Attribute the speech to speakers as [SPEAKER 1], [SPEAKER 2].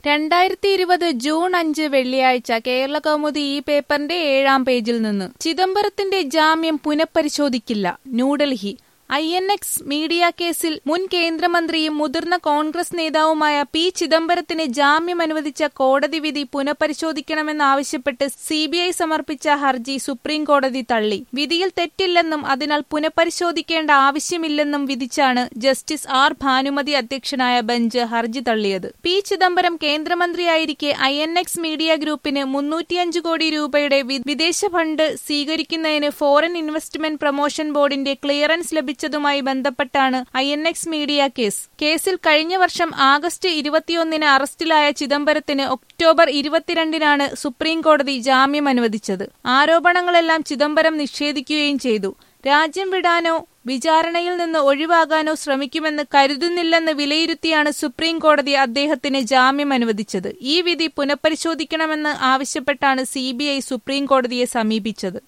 [SPEAKER 1] രണ്ടായിരത്തി ഇരുപത് ജൂൺ അഞ്ച് വെള്ളിയാഴ്ച കേരള കൗമുദി ഈ പേപ്പറിന്റെ ഏഴാം പേജിൽ നിന്ന് ചിദംബരത്തിന്റെ ജാമ്യം പുനഃപരിശോധിക്കില്ല New Delhi I N X media കേസിൽ മുൻ കേന്ദ്രമന്ത്രിയും മുതിർന്ന കോൺഗ്രസ് നേതാവുമായ പി ചിദംബരത്തിന് ജാമ്യം അനുവദിച്ച കോടതി വിധി പുനഃപരിശോധിക്കണമെന്നാവശ്യപ്പെട്ട് സിബിഐ സമർപ്പിച്ച ഹർജി സുപ്രീം കോടതി തള്ളി വിധിയിൽ തെറ്റില്ലെന്നും അതിനാൽ പുനഃപരിശോധിക്കേണ്ട ആവശ്യമില്ലെന്നും വിധിച്ചാണ് ജസ്റ്റിസ് ആർ ഭാനുമതി അധ്യക്ഷനായ ബെഞ്ച് ഹർജി തള്ളിയത് പി ചിദംബരം കേന്ദ്രമന്ത്രിയായിരിക്കെ ഐ എൻ എക്സ് മീഡിയ ഗ്രൂപ്പിന് മുന്നൂറ്റിയഞ്ച് കോടി രൂപയുടെ വി- വിദേശ ഫണ്ട് സ്വീകരിക്കുന്നതിന് ഫോറിൻ ഇൻവെസ്റ്റ്മെന്റ് പ്രൊമോഷൻ ബോർഡിന്റെ ക്ലിയറൻസ് ലഭിച്ചതുമായി ബന്ധപ്പെട്ടാണ് I N X media case കേസിൽ കഴിഞ്ഞ വർഷം ആഗസ്റ്റ് ഇരുപത്തിയൊന്നിന് അറസ്റ്റിലായ ചിദംബരത്തിന് ഒക്ടോബർ ഇരുപത്തിരണ്ടിനാണ് സുപ്രീം കോടതി ജാമ്യം അനുവദിച്ചത് ആരോപണങ്ങളെല്ലാം ചിദംബരം നിഷേധിക്കുകയും ചെയ്തു രാജ്യം വിടാനോ വിചാരണയിൽ നിന്ന് ഒഴിവാകാനോ ശ്രമിക്കുമെന്ന് കരുതുന്നില്ലെന്ന് വിലയിരുത്തിയാണ് സുപ്രീം കോടതി അദ്ദേഹത്തിന് ജാമ്യം അനുവദിച്ചത് ഈ വിധി പുനഃപരിശോധിക്കണമെന്ന് ആവശ്യപ്പെട്ടാണ് സിബിഐ സുപ്രീം കോടതിയെ സമീപിച്ചത്